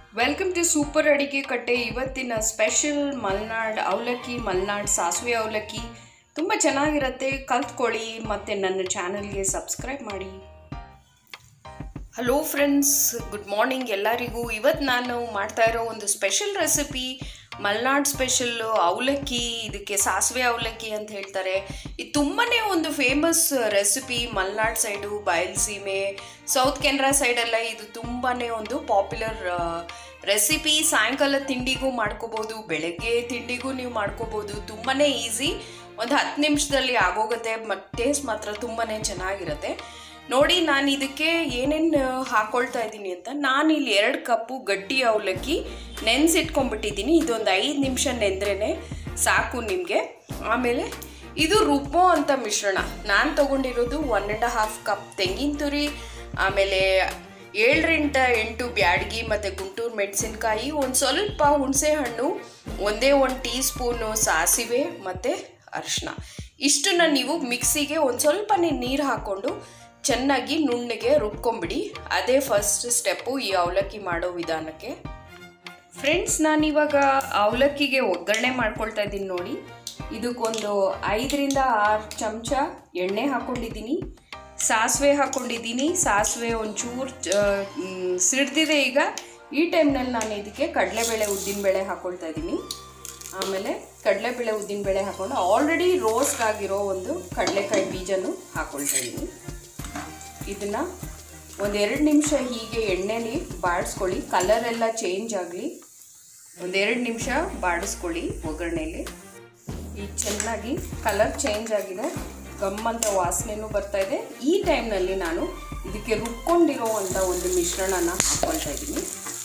welcome to super ಅಡಿಗೆ ಕಟ್ಟೆ ಇವತ್ತಿನ ಸ್ಪೆಷಲ್ ಮಲ್ನಾಡ್ ಅವಲಕ್ಕಿ ಮಲ್ನಾಡ್ ಸಾಸಿವೆ ಅವಲಕ್ಕಿ ತುಂಬ ಚೆನ್ನಾಗಿರುತ್ತೆ ಕಲ್ತ್ಕೊಳ್ಳಿ ಮತ್ತು ನನ್ನ ಚಾನಲ್ಗೆ ಸಬ್ಸ್ಕ್ರೈಬ್ ಮಾಡಿ ಹಲೋ ಫ್ರೆಂಡ್ಸ್ ಗುಡ್ ಮಾರ್ನಿಂಗ್ ಎಲ್ಲರಿಗೂ ಇವತ್ತು ನಾನು ಮಾಡ್ತಾ ಇರೋ ಒಂದು ಸ್ಪೆಷಲ್ ರೆಸಿಪಿ ಮಲ್ನಾಡ್ ಸ್ಪೆಷಲ್ ಅವಲಕ್ಕಿ ಇದಕ್ಕೆ ಸಾಸಿವೆ ಅವಲಕ್ಕಿ ಅಂತ ಹೇಳ್ತಾರೆ ಇದು ತುಂಬಾ ಒಂದು famous recipe Malnad side Bayalseeme South Canara ಸೈಡೆಲ್ಲ ಇದು ತುಂಬಾ ಒಂದು ಪಾಪ್ಯುಲರ್ ರೆಸಿಪಿ ಸಾಯಂಕಾಲ ತಿಂಡಿಗೂ ಮಾಡ್ಕೋಬೋದು ಬೆಳಗ್ಗೆ ತಿಂಡಿಗೂ ನೀವು ಮಾಡ್ಕೋಬೋದು ತುಂಬಾ ಈಸಿ ಒಂದು ಹತ್ತು ನಿಮಿಷದಲ್ಲಿ ಆಗೋಗುತ್ತೆ ಮತ್ತು ಟೇಸ್ಟ್ ಮಾತ್ರ ತುಂಬಾ ಚೆನ್ನಾಗಿರುತ್ತೆ ನೋಡಿ ನಾನು ಇದಕ್ಕೆ ಏನೇನು ಹಾಕೊಳ್ತಾ ಇದ್ದೀನಿ ಅಂತ ನಾನು ಇಲ್ಲಿ ಎರಡು ಕಪ್ಪು ಗಟ್ಟಿ ಅವಲಕ್ಕಿ ನೆನೆಸಿಟ್ಕೊಂಡ್ಬಿಟ್ಟಿದ್ದೀನಿ ಇದೊಂದು ಐದು ನಿಮಿಷ ನೆಂದ್ರೇ ಸಾಕು ನಿಮಗೆ ಆಮೇಲೆ ಇದು ರುಬ್ಬೋ ಅಂತ ಮಿಶ್ರಣ ನಾನು ತೊಗೊಂಡಿರೋದು ಒನ್ ಆ್ಯಂಡ್ ಹಾಫ್ ಕಪ್ ತೆಂಗಿನ ತುರಿ ಆಮೇಲೆ ಏಳರಿಂದ ಎಂಟು ಬ್ಯಾಡಗಿ ಮತ್ತು ಗುಂಟೂರು ಮೆಣಸಿನ್ಕಾಯಿ ಒಂದು ಸ್ವಲ್ಪ ಹುಣಸೆ ಹಣ್ಣು ಒಂದೇ ಒಂದು ಟೀ ಸ್ಪೂನು ಸಾಸಿವೆ ಮತ್ತು ಅರಿಶಿನ ಇಷ್ಟನ್ನು ನೀವು ಮಿಕ್ಸಿಗೆ ಒಂದು ಸ್ವಲ್ಪನೇ ನೀರು ಹಾಕ್ಕೊಂಡು ಚೆನ್ನಾಗಿ ನುಣ್ಣಗೆ ರುಬ್ಕೊಂಬಿಡಿ ಅದೇ ಫಸ್ಟ್ ಸ್ಟೆಪ್ಪು ಈ ಅವಲಕ್ಕಿ ಮಾಡೋ ವಿಧಾನಕ್ಕೆ ಫ್ರೆಂಡ್ಸ್ ನಾನಿವಾಗ ಅವಲಕ್ಕಿಗೆ ಒಗ್ಗರಣೆ ಮಾಡ್ಕೊಳ್ತಾ ಇದ್ದೀನಿ ನೋಡಿ ಇದಕ್ಕೊಂದು ಐದರಿಂದ ಆರು ಚಮಚ ಎಣ್ಣೆ ಹಾಕ್ಕೊಂಡಿದ್ದೀನಿ ಸಾಸಿವೆ ಹಾಕ್ಕೊಂಡಿದ್ದೀನಿ ಸಾಸಿವೆ ಒಂಚೂರು ಸಿಡ್ದಿದೆ ಈಗ ಈ ಟೈಮ್ನಲ್ಲಿ ನಾನು ಇದಕ್ಕೆ ಕಡಲೆಬೇಳೆ ಉದ್ದಿನಬೇಳೆ ಹಾಕ್ಕೊಳ್ತಾ ಇದ್ದೀನಿ ಆಮೇಲೆ ಕಡಲೆಬೇಳೆ ಉದ್ದಿನಬೇಳೆ ಹಾಕ್ಕೊಂಡು ಆಲ್ರೆಡಿ ರೋಸ್ಟ್ ಆಗಿರೋ ಒಂದು ಕಡಲೆಕಾಯಿ ಬೀಜನೂ ಹಾಕ್ಕೊಳ್ತಾ ಇದ್ದೀನಿ ಇದನ್ನು ಒಂದೆರಡು ನಿಮಿಷ ಹೀಗೆ ಎಣ್ಣೆಲಿ ಬಾಡಿಸ್ಕೊಳ್ಳಿ ಕಲರ್ ಎಲ್ಲ ಚೇಂಜ್ ಆಗಲಿ ಒಂದೆರಡು ನಿಮಿಷ ಬಾಡಿಸ್ಕೊಳ್ಳಿ ಒಗ್ಗರಣೆಯಲ್ಲಿ ಈಗ ಚೆನ್ನಾಗಿ ಕಲರ್ ಚೇಂಜ್ ಆಗಿದೆ ಗಮ್ಮಂತ ವಾಸನೆನೂ ಬರ್ತಾ ಇದೆ ಈ ಟೈಮ್ನಲ್ಲಿ ನಾನು ಇದಕ್ಕೆ ರುಬ್ಕೊಂಡಿರೋ ಅಂಥ ಒಂದು ಮಿಶ್ರಣನ ಹಾಕ್ಕೊಳ್ತಾ ಇದ್ದೀನಿ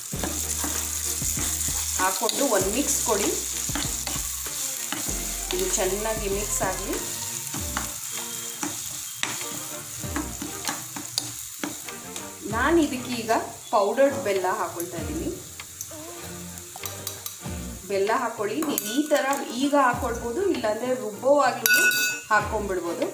ಹಾಕ್ಕೊಂಡು ಒಂದು ಮಿಕ್ಸ್ ಕೊಡಿ ಇದು ಚೆನ್ನಾಗಿ ಮಿಕ್ಸ್ ಆಗಲಿ ನಾನು ಇದಕ್ಕೆ ಈಗ ಪೌಡರ್ಡ್ ಬೆಲ್ಲ ಹಾಕೊಳ್ತಾ ಇದ್ದೀನಿ ಬೆಲ್ಲ ಹಾಕೊಳ್ಳಿ ನೀವು ಈ ಥರ ಈಗ ಹಾಕೊಳ್ಬೋದು ಇಲ್ಲಾಂದರೆ ರುಬ್ಬೋವಾಗ್ಲೂ ಹಾಕ್ಕೊಂಡ್ಬಿಡ್ಬೋದು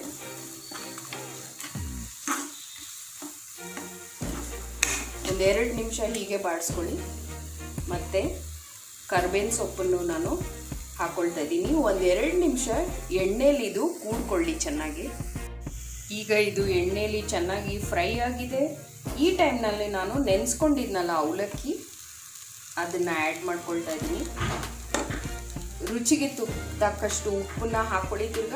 ಒಂದೆರಡು ನಿಮಿಷ ಹೀಗೆ ಬಾಡಿಸ್ಕೊಳ್ಳಿ ಮತ್ತು ಕರ್ಬೇವಿನ ಸೊಪ್ಪನ್ನು ನಾನು ಹಾಕ್ಕೊಳ್ತಾ ಇದ್ದೀನಿ ಒಂದೆರಡು ನಿಮಿಷ ಎಣ್ಣೆಲಿ ಇದು ಕೂಡ್ಕೊಳ್ಳಿ ಚೆನ್ನಾಗಿ ಈಗ ಇದು ಎಣ್ಣೆಲಿ ಚೆನ್ನಾಗಿ ಫ್ರೈ ಆಗಿದೆ ಈ ಟೈಮ್ನಲ್ಲಿ ನಾನು ನೆನೆಸ್ಕೊಂಡಿದ್ನಲ್ಲ ಅವಲಕ್ಕಿ ಅದನ್ನು ಆ್ಯಡ್ ಮಾಡ್ಕೊಳ್ತಾ ಇದ್ದೀನಿ ರುಚಿಗೆ ತುಪ್ಪ ತಕ್ಕಷ್ಟು ಉಪ್ಪನ್ನ ಹಾಕ್ಕೊಳ್ಳಿ ತಿರ್ಗ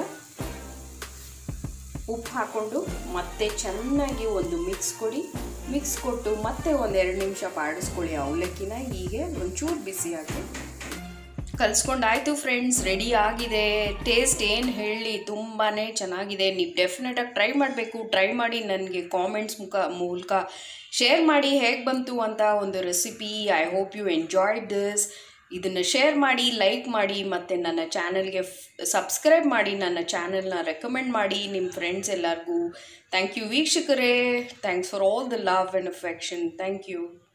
ಉಪ್ಪು ಹಾಕ್ಕೊಂಡು ಮತ್ತೆ ಚೆನ್ನಾಗಿ ಒಂದು ಮಿಕ್ಸ್ ಕೊಡಿ ಮಿಕ್ಸ್ ಕೊಟ್ಟು ಮತ್ತೆ ಒಂದೆರಡು ನಿಮಿಷ ಬಾಡಿಸ್ಕೊಳ್ಳಿ ಅವಲಕ್ಕಿನ ಹೀಗೆ ಒಂಚೂರು ಬಿಸಿ ಹಾಕಿ ಕಲಿಸ್ಕೊಂಡಾಯ್ತು ಫ್ರೆಂಡ್ಸ್ ರೆಡಿ ಆಗಿದೆ ಟೇಸ್ಟ್ ಏನು ಹೇಳಿ ತುಂಬಾ ಚೆನ್ನಾಗಿದೆ ನೀವು ಡೆಫಿನೆಟಾಗಿ ಟ್ರೈ ಮಾಡಬೇಕು ಟ್ರೈ ಮಾಡಿ ನನಗೆ ಕಾಮೆಂಟ್ಸ್ ಮುಖ ಮೂಲಕ ಶೇರ್ ಮಾಡಿ ಹೇಗೆ ಬಂತು ಅಂತ ಒಂದು recipe I hope you enjoyed this ಇದನ್ನು ಶೇರ್ ಮಾಡಿ ಲೈಕ್ ಮಾಡಿ ಮತ್ತು ನನ್ನ ಚಾನಲ್ಗೆ ಸಬ್ಸ್ಕ್ರೈಬ್ ಮಾಡಿ ನನ್ನ ಚಾನಲ್ನ ರೆಕಮೆಂಡ್ ಮಾಡಿ ನಿಮ್ಮ ಫ್ರೆಂಡ್ಸ್ ಎಲ್ಲರಿಗೂ ಥ್ಯಾಂಕ್ ಯು ವೀಕ್ಷಕರೇ thanks for all the love and affection thank you